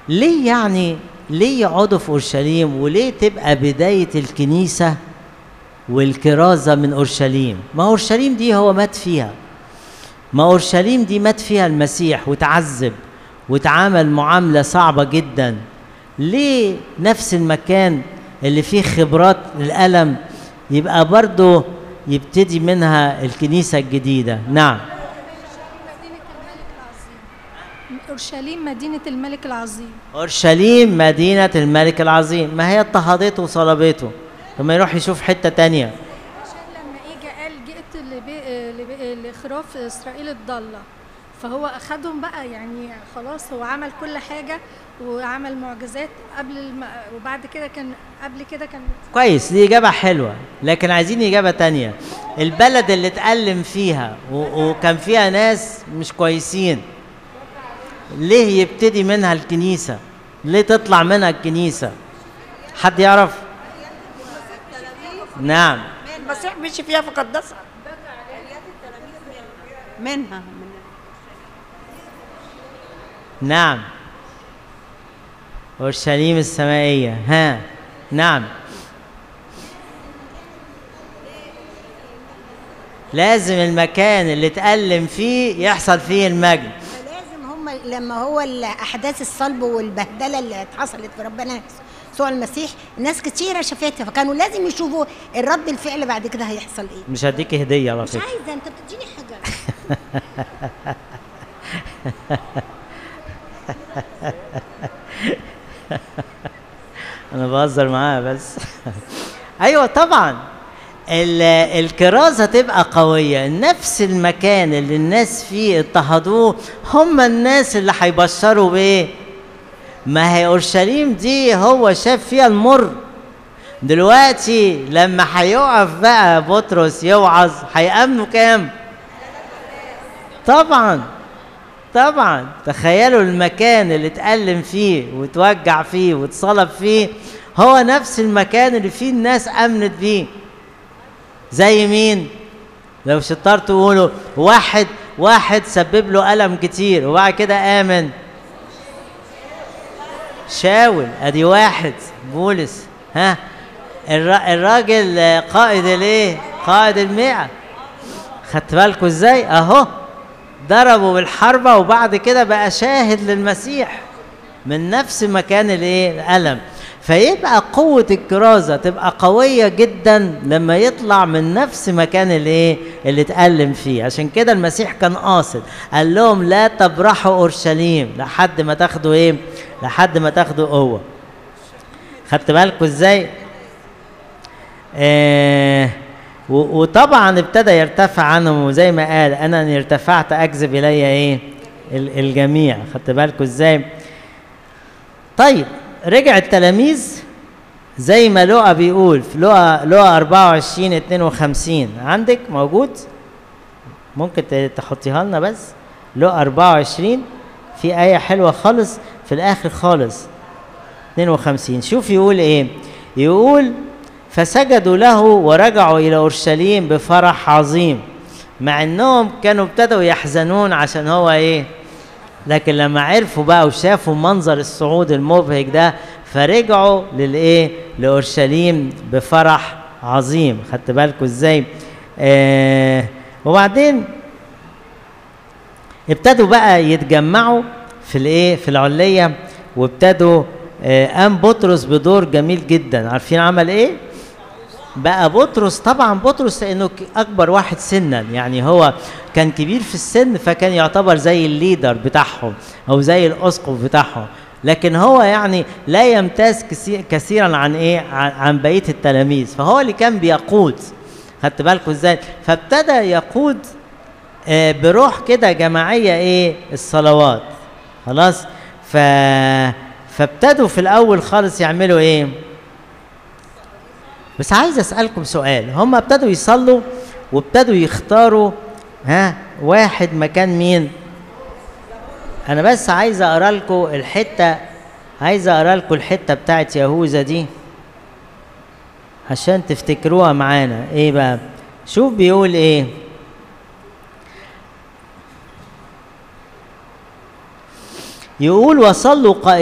ليه يعني ليه يقعدوا في اورشليم وليه تبقى بدايه الكنيسه والكرازه من اورشليم ما اورشليم دي هو مات فيها ما اورشليم دي مات فيها المسيح وتعذب وتعامل معامله صعبه جدا ليه نفس المكان اللي فيه خبرات الالم يبقى برضه يبتدي منها الكنيسه الجديده نعم مدينة الملك العظيم أورشليم مدينة الملك العظيم اورشليم مدينه الملك العظيم ما هي اضطهدته وصلبته لما يروح يشوف حته تانية عشان لما اجى قال جئت لبي... لبي... لخراف إسرائيل الضالة فهو أخدهم بقى يعني خلاص هو عمل كل حاجة وعمل معجزات قبل الم... وبعد كده كان قبل كده كان كويس دي إجابة حلوة لكن عايزين إجابة تانية البلد اللي اتألم فيها و- وكان فيها ناس مش كويسين ليه يبتدي منها الكنيسة ليه تطلع منها الكنيسة حد يعرف نعم المسيح مشي فيها فقدسها منها من نعم أورشليم السمائية ها نعم لازم المكان اللي اتألم فيه يحصل فيه المجد فلازم هم لما هو احداث الصلب والبهدله اللي حصلت في ربنا يسوع المسيح ناس كتيره شافتها فكانوا لازم يشوفوا الرد الفعل بعد كده هيحصل ايه مش هديك هدية على مش فكرة عايزه انت بتديني حاجه انا بهزر معاها بس ايوه طبعا ال- الكرازه تبقى قويه نفس المكان اللي الناس فيه اضطهدوه هم الناس اللي هيبشروا بايه ما هي اورشليم دي هو شاف فيها المر دلوقتي لما هيقف بقى بطرس يوعظ هيأمنوا كام طبعا طبعا تخيلوا المكان اللي اتألم فيه وتوجع فيه واتصلب فيه هو نفس المكان اللي فيه الناس أمنت بيه زي مين لو شطار تقولوا واحد واحد سبب له ألم كتير وبعد كده آمن شاول ادي واحد بولس ها الر- الراجل قائد الايه قائد المئة خدت بالكوا ازاي اهو ضربوا بالحربة وبعد كده بقى شاهد للمسيح من نفس مكان الايه الألم فيبقى قوة الكرازة تبقى قوية جدا لما يطلع من نفس مكان الايه اللي اتألم فيه عشان كده المسيح كان قاصد قال لهم لا تبرحوا أورشليم لحد ما تاخدوا ايه لحد ما تاخدوا قوة خدت بالكوا ازاي آه و- وطبعا ابتدى يرتفع عنهم وزي ما قال انا ان ارتفعت اجذب الي ايه ال- الجميع خدت بالكوا ازاي طيب رجع التلاميذ زي ما لقى بيقول في لقى لقى 24 52 عندك موجود ممكن ت- تحطيها لنا بس لقى 24 في آية حلوة خالص في الآخر خالص 52 شوف يقول ايه يقول فسجدوا له ورجعوا الى اورشليم بفرح عظيم مع انهم كانوا ابتدوا يحزنون عشان هو ايه لكن لما عرفوا بقى وشافوا منظر الصعود المبهج ده فرجعوا للايه لاورشليم بفرح عظيم خدت بالكم ازاي آه وبعدين ابتدوا بقى يتجمعوا في الايه في العليه وابتدوا آه، قام بطرس بدور جميل جدا عارفين عمل ايه بقى بطرس طبعا بطرس لانه ك- اكبر واحد سنا يعني هو كان كبير في السن فكان يعتبر زي الليدر بتاعهم او زي الاسقف بتاعهم لكن هو يعني لا يمتاز كثير- كثيرا عن ايه عن, عن بقيه التلاميذ فهو اللي كان بيقود خدت بالكم ازاي فابتدى يقود آه، بروح كده جماعيه ايه الصلوات خلاص ف فابتدوا في الاول خالص يعملوا ايه بس عايز اسالكم سؤال هم ابتدوا يصلوا وابتدوا يختاروا ها واحد مكان مين انا بس عايز اقرا لكم الحته عايز اقرا لكم الحته بتاعت يهوذا دي عشان تفتكروها معانا ايه بقى شوف بيقول ايه يقول وصلوا قائلين